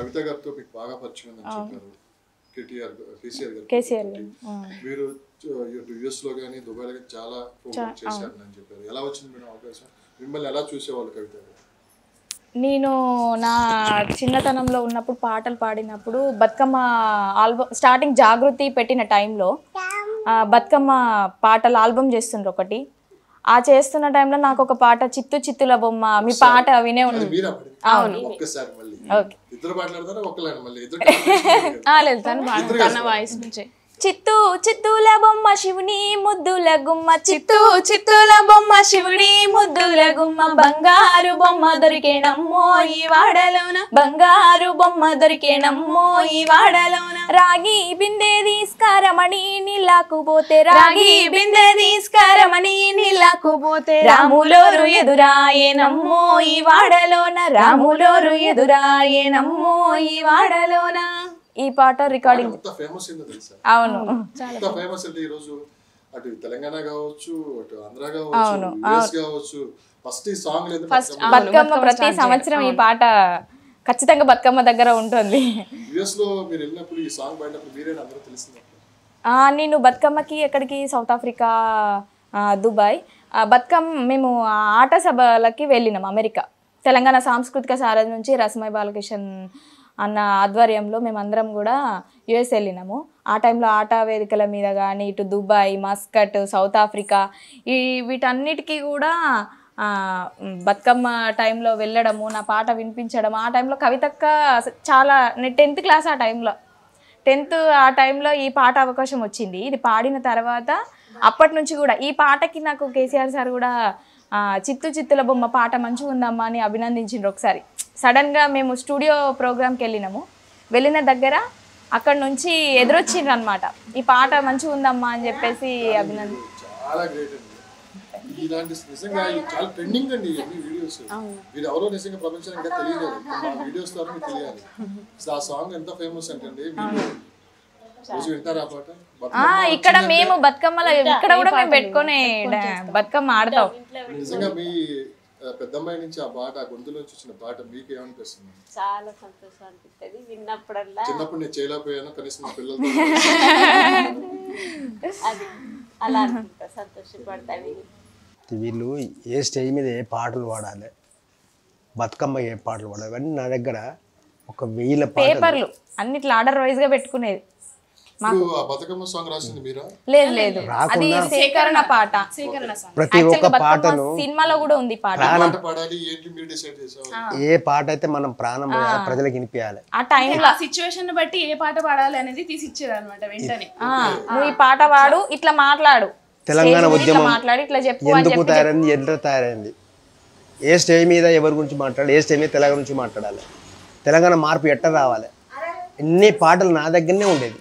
కవిత గారితో మీకు బాగా పరిచయం ఉందని చెప్పారు కేటీఆర్ కేసీఆర్ గారు కేసీఆర్ మీరు యుఎస్ లో కానీ దుబాయ్ లో కానీ చాలా ప్రోగ్రామ్ చేశారని చెప్పారు ఎలా వచ్చింది మేడం అవకాశం మిమ్మల్ని ఎలా చూసేవాళ్ళు కవిత గారు నేను నా చిన్నతనంలో ఉన్నప్పుడు పాటలు పాడినప్పుడు బతుకమ్మ ఆల్బమ్ స్టార్టింగ్ జాగృతి పెట్టిన టైంలో ఆ, బతుకమ్మ పాటల ఆల్బమ్ చేస్తుండ్రు ఒకటి ఆ చేస్తున్న టైంలో నాకు ఒక పాట చిత్తు చిత్తుల బొమ్మ మీ పాట వినే అది ఉంది మీరా పడింది ఒక్కసారి మళ్ళీ ఇద్దరు మాట్లాడతారా ఒక్కలేను మళ్ళీ ఇద్దరు ఆ, లేదు తను పాడు. తన వాయిస్ నుంచే చిత్తూ చిత్తుల బొమ్మ శివుని ముద్దుల గుమ్మ చిత్తూ చిత్తుల బొమ్మ శివుడి ముద్దుల గుమ్మ బంగారు బొమ్మ దొరికేనమ్మో ఈ వాడలోన బంగారు బొమ్మ దొరికేనమ్మో ఈ వాడలోన రాగి బిందె తీసుకారమణి నీళ్ళకు పోతే రాగి బిందె తీసుకారమణి నీళ్ళకు పోతే రాములోరు ఎదురాయేనమ్మో ఈ వాడలోన రాములోరు ఎదురాయేనమ్మో ఈ వాడలోన ఈ పాట రికార్డింగ్ ఎంత ఫేమస్ అయిందో తెలుసా అవును ఎంత ఫేమస్ అంటే ఈ రోజు అటు తెలంగాణ కావచ్చు అటు ఆంధ్ర కావచ్చు యుఎస్ కావచ్చు ఫస్ట్ ఈ సాంగ్ లేదు బతుకమ్మ ప్రతి సంవత్సరం ఈ పాట ఖచ్చితంగా బతుకమ్మ దగ్గర ఉంటుంది యుఎస్ లో మీరు వెళ్ళినప్పుడు ఈ సాంగ్ పాడినప్పుడు మీరే అందరూ తెలిసింది ఆ, నేను బతుకమ్మకి ఎక్కడికి సౌత్ ఆఫ్రికా ఆ, దుబాయ్ ఆ, బతుకమ్మ మేము ఆ ఆట సభలకి వెళ్ళినాం అమెరికా తెలంగాణ సాంస్కృతిక సారథి నుంచి రసమై బాలకిషన్ అన్న ఆధ్వర్యంలో మేమందరం కూడా యుఎస్ వెళ్ళినాము ఆ టైంలో ఆట వేదికల మీద కానీ ఇటు దుబాయ్ మస్కట్ సౌత్ ఆఫ్రికా ఈ వీటన్నిటికీ కూడా ఆ, మ్, బతుకమ్మ టైంలో వెళ్ళడము నా పాట వినిపించడం ఆ టైంలో కవితక్క అస- చాలా నేను టెన్త్ క్లాస్ ఆ టైంలో టెన్త్ ఆ టైంలో ఈ పాట అవకాశం వచ్చింది ఇది పాడిన తర్వాత అప్పటి నుంచి కూడా ఈ పాటకి నాకు కేసీఆర్ సార్ కూడా ఆ, చిత్తు చిత్తుల బొమ్మ పాట మంచిగా ఉందమ్మా అని అభినందించిండ్రు ఒకసారి సడన్గా మేము స్టూడియో ప్రోగ్రామ్కి వెళ్ళినాము వెళ్ళిన దగ్గర అక్కడ నుంచి ఎదురొచ్చిండ్రు అనమాట ఈ పాట మంచిగా ఉందమ్మా అని చెప్పేసి అభినంది చాలా గ్రేట్ అండి ఇలాంటి నిజంగా ఇది చాలా ట్రెండింగ్ అండి ఇవన్నీ వీడియోస్ మీరు ఎవరో నిజంగా ప్రపంచానికి ఇంకా తెలియలేదు మా వీడియోస్ ద్వారా మీకు తెలియాలి అసలు ఆ సాంగ్ ఎంత ఫేమస్ అంటే మీరు రోజు వింటారా ఆ పాట ఆ, బతుకమ్మ ఇక్కడ మేము బతుకమ్మలో ఇక్కడ కూడా మేము పెట్టుకొని డా- బతుకమ్మ ఆడతాం నిజంగా మీ ఆ, పెద్దమ్మాయి నుంచి ఆ పాట ఆ గొంతులోంచి వచ్చిన పాట మీకు ఏమనిపిస్తుంది చాలా సంతోషం అనిపిస్తుంది విన్నప్పుడల్లా చిన్నప్పుడు నేను చేయలేకపోయాను కనీసం మా పిల్లలతో అది అలా అనుకుంటా సంతోషపడతా విని వీళ్ళు ఏ స్టేజ్ మీద ఏ పాటలు పాడాలి బతుకమ్మ ఏ పాటలు పాడాలి ఇవన్నీ నా దగ్గర ఒక వెయ్యిల పాటలు పేపర్లు అన్నిట్లో ఆర్డర్ వైజ్ గా పెట్టుకునేది ఇప్పుడు ఆ బతుకమ్మ సాంగ్ రాసింది మీరా లేదు లేదు అది సేకరణ పాట సేకరణ సాంగ్ ప్రతి ఒక్క Actually గా బతుకమ్మ పాటను సినిమాలో కూడా ఉంది పాట పాట పాడాలి ఏంటి మీరు డిసైడ్ చేసేవాళ్ళు ఏ పాట అయితే మనం ప్రాణం పోయాలో ప్రజలకు వినిపించాలి ఆ టైంలో ఆ సిచ్యువేషన్ బట్టి ఏ పాట పాడాలి అనేది తీసి ఇచ్చేది అనమాట వెంటనే నువ్వు ఈ పాట పాడు ఇట్లా మాట్లాడు తెలంగాణ Stage మీద ఇట్లా ఉద్యమం మాట్లాడి ఇట్లా చెప్పు అని ఎందుకు చెప్పి తయారైంది ఎట్లా తయారైంది ఏ స్టేజ్ మీద ఎవరి గురించి మాట్లాడాలి ఏ స్టేజ్ మీద తెలంగాణ గురించి మాట్లాడాలి తెలంగాణ మార్పు ఎట్ట రావాలి ఎన్ని పాటలు నా దగ్గరనే ఉండేది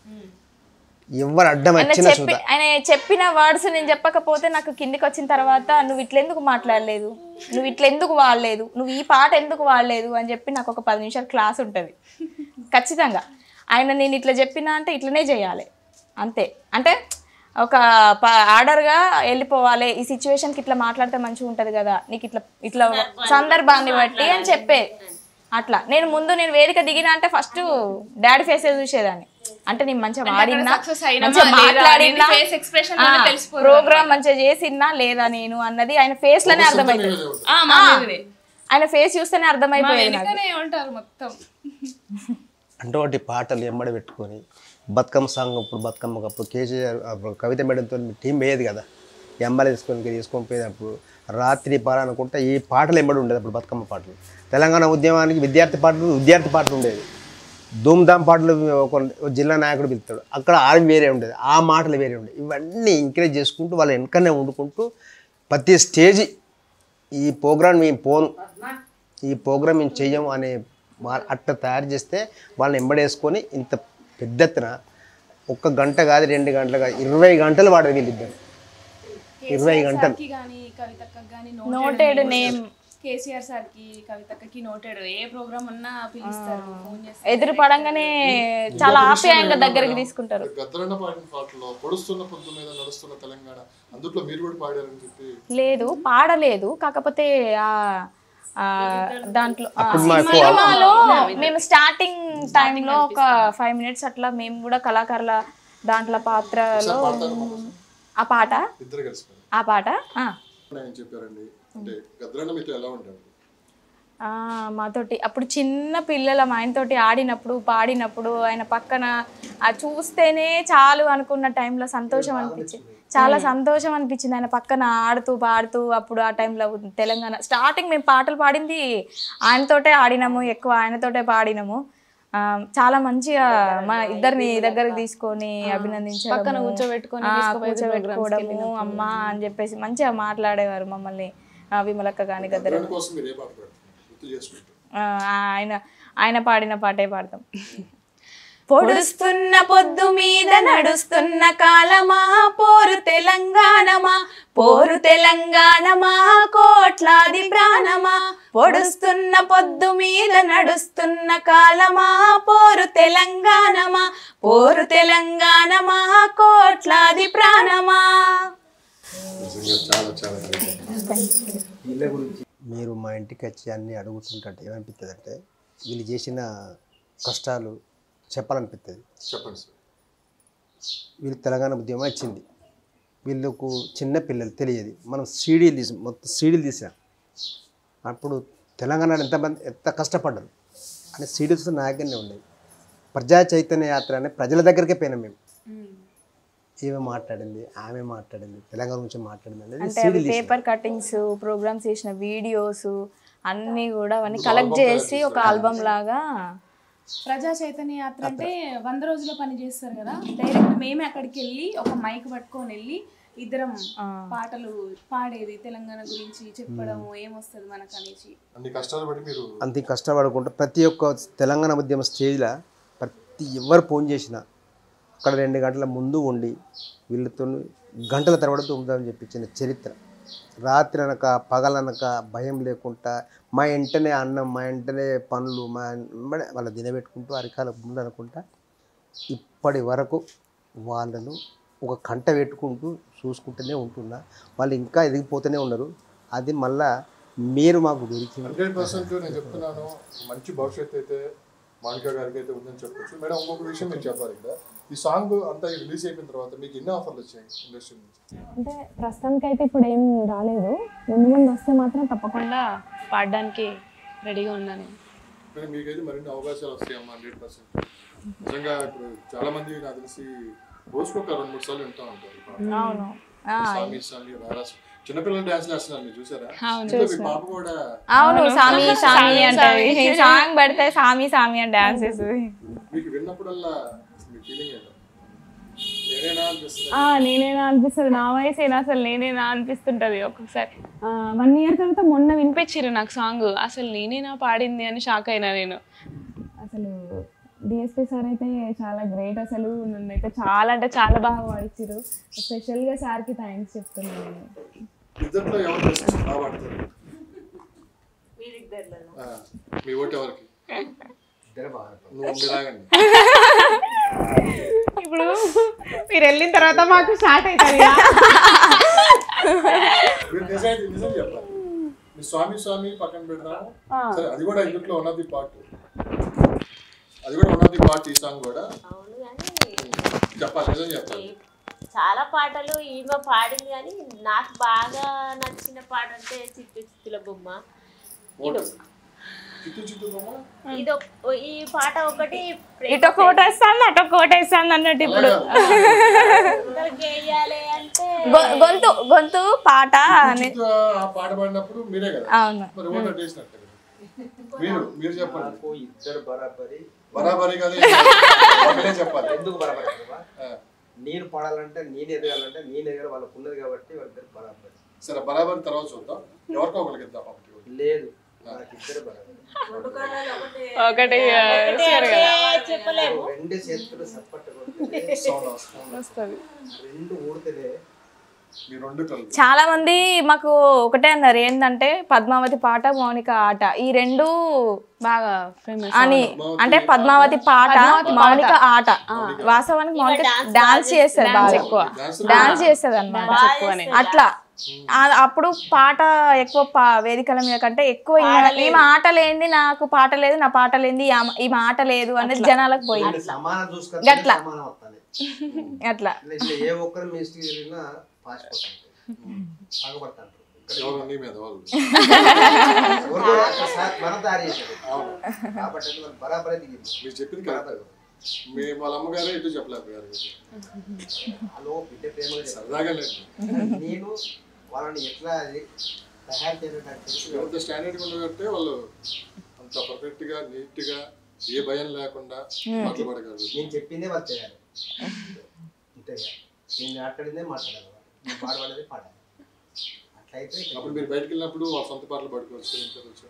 ఎవరు అడ్డం ఆయన వచ్చినా చెప్పి ఆయన చెప్పిన వర్డ్స్ నేను చెప్పకపోతే నాకు కిందికి వచ్చిన తర్వాత నువ్వు ఇట్లా ఎందుకు మాట్లాడలేదు నువ్వు ఇట్లా ఎందుకు వాడలేదు నువ్వు ఈ పాట ఎందుకు వాడలేదు అని చెప్పి నాకు ఒక పది నిమిషాలు క్లాస్ ఉంటుంది ఖచ్చితంగా ఆయన నేను ఇట్లా చెప్పినా అంటే ఇట్లనే చేయాలి అంతే అంటే ఒక ప- ఆర్డర్గా వెళ్ళిపోవాలి ఈ సిచ్యువేషన్కి ఇట్లా మాట్లాడితే మంచిగా ఉంటుంది కదా నీకు ఇట్లా ఇట్లా సందర్భాన్ని బట్టి అని చెప్పే అట్లా నేను ముందు నేను వేదిక దిగినా అంటే ఫస్ట్ డాడీ ఫేస్ చూసేదాన్ని అంటే నేను మంచిగా వాడినా success అయినామా మంచిగా లేదా మాట్లాడినా అనేది face expression లోనే తెలిసిపోతుంది ప్రోగ్రామ్ మంచిగా చేసినా లేదా నేను అన్నది ఆయన ఫేస్ లోనే అర్థమైపోయింది ఆ, మా మీదనే. ఆయన ఫేస్ చూస్తేనే మా అర్థమైపోయేది నాకు వెనుకనే ఉంటారు మొత్తం అంటే వాటి పాటలు ఎమ్మడి పెట్టుకొని బతుకమ్మ సాంగ్ అప్పుడు బతుకమ్మకి అప్పుడు కేసీఆర్ అప్పుడు కవిత మేడంతో టీం వేయదు కదా ఎంబలు తీసుకొని తీసుకొని పోయేటప్పుడు రాత్రి పాల అనుకుంటే ఈ పాటలు ఎంబడి ఉండేది అప్పుడు బతుకమ్మ పాటలు తెలంగాణ ఉద్యమానికి విద్యార్థి పాటలు విద్యార్థి పాటలు ఉండేది ధూమ్ధామ్ పాటలు ఒక ఒక జిల్లా నాయకుడు పిలుస్తాడు అక్కడ ఆర్మీ వేరే ఉండేది ఆ మాటలు వేరే ఉండేది ఇవన్నీ ఎంకరేజ్ చేసుకుంటూ వాళ్ళ వెనకనే వండుకుంటూ ప్రతి స్టేజ్ ఈ ప్రోగ్రామ్ మేము పోను ఈ ప్రోగ్రామ్ మేము చెయ్యము అనే వా- అట్ట తయారు చేస్తే వాళ్ళని ఎంబడేసుకొని ఇంత పెద్ద ఎత్తున ఒక్క గంట కాదు రెండు గంటలు కాదు ఇరవై గంటలు వాడారు వీళ్ళిద్దరు ఇరవై గంటలు కి కానీ కవితక్కకి కానీ నోటెడ్ నేమ్ కేసీఆర్ సార్ కి కవితక్కకి నోటెడ్ ఏ ప్రోగ్రామ్ ఉన్నా పిలుస్తారు ఫోన్ చేస్తారు ఎదురు పడంగానే చాలా ఆప్యాయంగా దగ్గరికి తీసుకుంటారు గద్దరన్న పాడిన పాటలో పొడుస్తున్న పొద్దు మీద నడుస్తున్న తెలంగాణ అందుట్లో మీరు కూడా పాడారని చెప్పి లేదు పాడలేదు కాకపోతే ఆ ఆ, దాంట్లో ఆ, అప్పుడు మాకు సినిమాలో మేము స్టార్టింగ్ టైంలో ఒక ఫైవ్ మినిట్స్ అట్లా మేము కూడా కళాకారుల దాంట్లో పాత్రలో ఆ పాట ఇద్దరు కలిసిపోయారు ఆ పాట ఆ. ఏం చెప్పారండి అంటే గద్రన్న మీతో ఎలా ఉంటాడు ఆ, మాతోటి అప్పుడు చిన్న పిల్లల మా ఆయనతోటి ఆడినప్పుడు పాడినప్పుడు ఆయన పక్కన ఆ చూస్తేనే చాలు అనుకున్న టైంలో సంతోషం అనిపించింది చాలా సంతోషం అనిపించింది ఆయన పక్కన ఆడుతూ పాడుతూ అప్పుడు ఆ టైంలో తెలంగాణ స్టార్టింగ్ మేము పాటలు పాడింది ఆయనతోటే ఆడినాము ఎక్కువ ఆయనతోటే పాడినాము ఆ, చాలా మంచిగా మా ఇద్దరిని దగ్గరికి తీసుకొని అభినందించారు పక్కన కూర్చోబెట్టుకొని కూర్చోబెట్టుకోవడము అమ్మ అని చెప్పేసి మంచిగా మాట్లాడేవారు మమ్మల్ని ఆ, విమలక్క కానీ గద్దర గద్రన్న కోసం మీరు ఏ పాట పెడతారు గుర్తు చేసుకుంటారు ఆ, ఆయన ఆయన పాడిన పాటే పాడతాం పొడుస్తున్న పొద్దు మీద నడుస్తున్న కాలమా పోరు తెలంగాణమా పోరు తెలంగాణమా కోట్లాది ప్రాణమా పొడుస్తున్న పొద్దు మీద నడుస్తున్న కాలమా పోరు తెలంగాణమా పోరు తెలంగాణమా కోట్లాది ప్రాణమా నిజంగా చాలా చాలా great. మీరు మా ఇంటికి వచ్చి అన్నీ అడుగుతుంటే ఏమనిపిస్తుంది అంటే వీళ్ళు చేసిన కష్టాలు చెప్పాలనిపిస్తుంది చెప్పండి సార్ వీళ్ళు తెలంగాణ ఉద్యమం వచ్చింది వీళ్ళకు చిన్న పిల్లలు తెలియదు మనం సీడీలు తీసాం మొత్తం సీడీలు తీసాం అప్పుడు తెలంగాణ ఎంతమంది ఎంత కష్టపడ్డారు అని సీడీస్ నా దగ్గరనే ఉన్నాయి ప్రజా చైతన్య యాత్ర అనే ప్రజల దగ్గరికే పోయినాం మేము ఈమె మాట్లాడింది ఆమె మాట్లాడింది తెలంగాణ గురించి మాట్లాడింది అనేది అంటే అవి పేపర్ కటింగ్స్ ప్రోగ్రామ్స్ చేసిన వీడియోస్ అన్నీ కూడా అవన్నీ కలెక్ట్ చేసి ఒక ఆల్బమ్ లాగా ప్రజా చైతన్య యాత్ర అంటే వంద రోజుల పని చేస్తారు కదా డైరెక్ట్ మేమే అక్కడికి వెళ్ళి ఒక మైక్ పట్టుకొని వెళ్ళి ఇద్దరం పాటలు పాడేది తెలంగాణ గురించి చెప్పడం ఏమొస్తుంది మనకు అనేసి అన్ని కష్టాలు పడి మీరు అంత కష్టపడకుండా ప్రతి ఒక్క తెలంగాణ ఉద్యమ స్టేజ్లో ప్రతి ఎవరు ఫోన్ చేసినా అక్కడ రెండు గంటల ముందు ఉండి వీళ్ళతో గంటల తరబడి ఉందని చెప్పించిన చరిత్ర రాత్రి అనక పగలనక భయం లేకుండా మా ఇంటనే అన్నం మా ఇంటనే పనులు మా వెంబడే వాళ్ళ దినబెట్టుకుంటూ అరికాల ముందు అనుకుంటా ఇప్పటి వరకు వాళ్ళను ఒక కంట పెట్టుకుంటూ చూసుకుంటూనే ఉంటున్నా వాళ్ళు ఇంకా ఎదిగిపోతూనే ఉన్నారు అది మళ్ళా మీరు మాకు దొరికింది హండ్రెడ్ పర్సెంట్ నేను చెప్తున్నాను మంచి భవిష్యత్తు అయితే మానికా గారికి అయితే ఉందని చెప్పొచ్చు మేడం ఇంకొక విషయం మీరు చెప్పాలి ఇక్కడ ఈ సాంగ్ అంతా రిలీజ్ అయిపోయిన తర్వాత మీకు ఎన్ని ఆఫర్లు వచ్చాయి ఇండస్ట్రీ నుంచి అంటే ప్రస్తుతానికి అయితే ఇప్పుడు ఏం రాలేదు ముందు ముందు వస్తే మాత్రం తప్పకుండా పాడడానికి రెడీగా ఉన్నాను కానీ మీకైతే మరిన్ని అవకాశాలు వస్తాయమ్మా హండ్రెడ్ పర్సెంట్ నిజంగా ఇప్పుడు చాలా మంది నాకు తెలిసి రోజుకు ఒక రెండు మూడు సార్లు వింటూ ఉంటారు ఈ పాట. అవును సామి సామి రారాస్ చిన్నపిల్లలు డాన్స్ చేస్తున్నారు మీరు చూసారా ఇంకా మీ పాప కూడా అవును సామి సామి అంటే సాంగ్ పెడితే సామి సామి అని డాన్స్ చేస్తుంది మీకు విన్నప్పుడల్లా మీ ఫీలింగ్ ఏంటో నేనేనా అనిపిస్తుంది ఆ, నేనేనా అనిపిస్తుంది నా వయసేనా అసలు నేనేనా అనిపిస్తుంటది ఒక్కొక్కసారి వన్ ఇయర్ తర్వాత మొన్న వినిపించారు నాకు సాంగ్ అసలు నేనేనా పాడింది అని షాక్ అయినా నేను అసలు డిఎస్పీ సార్ అయితే చాలా గ్రేట్ అసలు నన్ను అయితే చాలా అంటే చాలా బాగా పాడించారు స్పెషల్గా సార్కి థ్యాంక్స్ చెప్తున్నాను నేను ఇద్దరిలో ఎవరు బెస్ట్ బాగా పాడతారు ఆ, మీ ఓటు ఎవరికి నువ్వు మీలాగండి ఇప్పుడు మీరు వెళ్ళిన తర్వాత మాకు స్టార్ట్ అవుతుంది మీరు నిజాయితీ నిజం చెప్పాలి మీ స్వామి స్వామి పక్కన పెడదాము సరే అది కూడా ఇందులో ఉన్నది పార్ట్ అది కూడా ఉన్నది పార్ట్ ఈ సాంగ్ కూడా అవును కానీ చెప్పాలి నిజం చెప్పాలి చాలా పాటలు ఈమె పాడింది కానీ నాకు బాగా నచ్చిన పాట అంటే చిత్తు చిత్తుల బొమ్మ ఇది చిత్తు చిత్తు బొమ్మ ఇది ఒక- ఈ పాట ఒకటి ఇటు కోట వేస్తాను అటు కోట వేస్తాను అన్నట్టు ఇప్పుడు అందరికి వేయాలి అంటే గొ- గొంతు గొంతు పాట అని చిత్తు ఆ పాట పాడినప్పుడు మీరే కదా అవును మరి ఓటు అట్టేసినట్టు కదా. మీరు మీరు చెప్పండి నాకు ఇద్దరు బరాబరి బరాబరి కదా ఒకటే చెప్పాలి ఎందుకు బరాబరి ఆ, నేను పాడాలంటే నేను ఎదగాలంటే నేను ఎదగాలి వాళ్ళకు ఉన్నది కాబట్టి వాళ్ళిద్దరు బరాబరి సరే బరాబరి తర్వాత చూద్దాం ఎవరికో ఒకరికి ఇద్దాం ఒకటి లేదు నాకు ఇద్దరు బరాబరి ఒకటి చెప్పలేము రెండు చేతులు సప్పట్టు కొడితే సౌండ్ వస్తుంది రెండు ఊడితేనే మీ రెండు కలిపి చాలా మంది మాకు ఒకటే అన్నారు ఏంటంటే పద్మావతి పాట మౌనిక ఆట ఈ రెండు బాగా ఫేమస్ అని అంటే పద్మావతి పాట మౌనిక ఆట వాస్తవానికి మౌనిక డాన్స్ చేస్తుంది బాగా ఎక్కువ డాన్స్ డాన్స్ చేస్తుంది అన్నమాట అట్లా ఆ- అప్పుడు పాట ఎక్కువ పా వేదికల మీద కంటే ఎక్కువ ఈమె- ఈమె ఆట లేనిది నాకు పాట లేదు నా పాట లేనిది ఆమె- ఈమె ఆట లేదు అనేది జనాలకు పోయింది సమానం చూసుకొని గట్ల. సమానం వస్తాను అట్లా ఇట్లా ఏ ఒక్కరు మీ స్టేజ్ వెళ్ళినా పాసిపోతాను బాగుపడతాను ఎవరు నీ మీద వాళ్ళు ఎవరు కూడా అక్కడ సార్ మనం తయారు చేశారు కాబట్టి అది మనం బరాబరే దిగింది మీరు చెప్పింది కరెక్ట్ మీ వాళ్ళ అమ్మగారే ఇటు చెప్పలేకపోయారు హలో బిడ్డ ప్రేమగా చెప్పాలి. సరదాగా లేదు నేను వాళ్ళని ఎట్లా అది తయారు చేయడం నాకు తెలుసు ఎంత స్టాండర్డ్ ఉండగట్టే వాళ్ళు అంత పర్ఫెక్ట్ గా నీట్ గా ఏ భయం లేకుండా మాట్లాడగలరు నేను చెప్పిందే వాళ్ళు చేయాలి అంతే ఇక. నేను మాట్లాడిందే మాట్లాడాలి నేను పాడవాడేదే పాడాలి అట్లయితే ఇక అప్పుడు మీరు బయటకు వెళ్ళినప్పుడు వాళ్ళ సొంత పాటలు పడుకోవచ్చు ఏం చదవచ్చు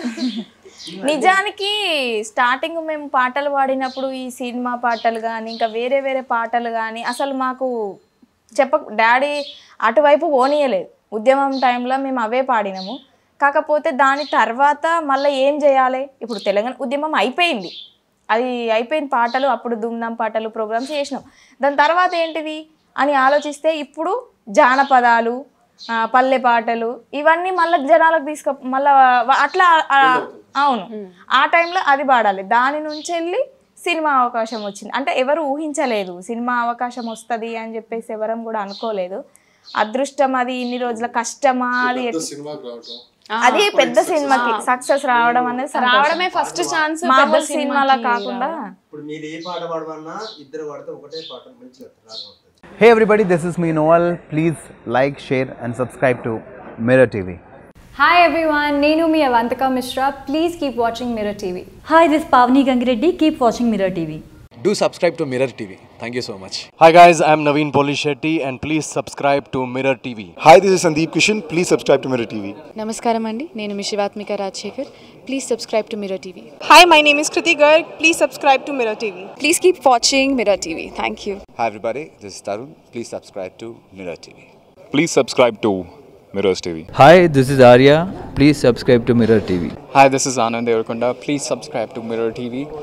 నిజానికి స్టార్టింగ్ మేము పాటలు పాడినప్పుడు ఈ సినిమా పాటలు కానీ ఇంకా వేరే వేరే పాటలు కానీ అసలు మాకు చెప్ప డాడీ అటువైపు పోనీయలేదు ఉద్యమం టైంలో మేము అవే పాడినాము కాకపోతే దాని తర్వాత మళ్ళీ ఏం చేయాలి ఇప్పుడు తెలంగాణ ఉద్యమం అయిపోయింది అది అయిపోయిన పాటలు అప్పుడు దుమ్దాం పాటలు ప్రోగ్రామ్స్ చేసినాం దాని తర్వాత ఏంటిది అని ఆలోచిస్తే ఇప్పుడు జానపదాలు ఆ, పల్లె పాటలు ఇవన్నీ మళ్ళీ జనాలకు తీసుకు మళ్ళీ అట్లా ఆ, అవును ఆ టైంలో అది పాడాలి దాని నుంచి వెళ్ళి సినిమా అవకాశం వచ్చింది అంటే ఎవరు ఊహించలేదు సినిమా అవకాశం వస్తుంది అని చెప్పేసి ఎవరం కూడా అనుకోలేదు అదృష్టం అది ఇన్ని రోజుల కష్టమా అది పెద్ద సినిమాకి రావటం అది పెద్ద సినిమాకి సక్సెస్ రావడం అనేది సంతోషం. రావడమే ఫస్ట్ ఛాన్స్ మామూలు సినిమాలా కాకుండా ఇప్పుడు మీరు ఏ పాట పాడమన్నా ఇద్దరు పాడితే ఒకటే పాట మంచిగా రాగం Hey everybody, this is me Noel. Please like, share, and subscribe to Mirror TV. Hi everyone, Nenu mi Avantika Mishra. Please keep watching Mirror TV. Hi, this is Pavni Gangireddy. Keep watching Mirror TV. Do subscribe to Mirror TV. Thank you so much. Hi guys, I'm Naveen Polishetty and please subscribe to Mirror TV. Hi, this is Sandeep Kishan. Please subscribe to Mirror TV. నమస్కారం అండి నేను మీ Shivathmika Rajasekhar please subscribe to Mirror TV Hi, my name is Kriti Garg. Please subscribe to Mirror TV. Please keep watching Mirror TV thank you Hi everybody, this is Tarun. Please subscribe to Mirror TV. Please subscribe to Mirrors TV. Hi, this is Arya. Please subscribe to Mirror TV. Hi, this is Anand Devarkonda. Please subscribe to Mirror TV.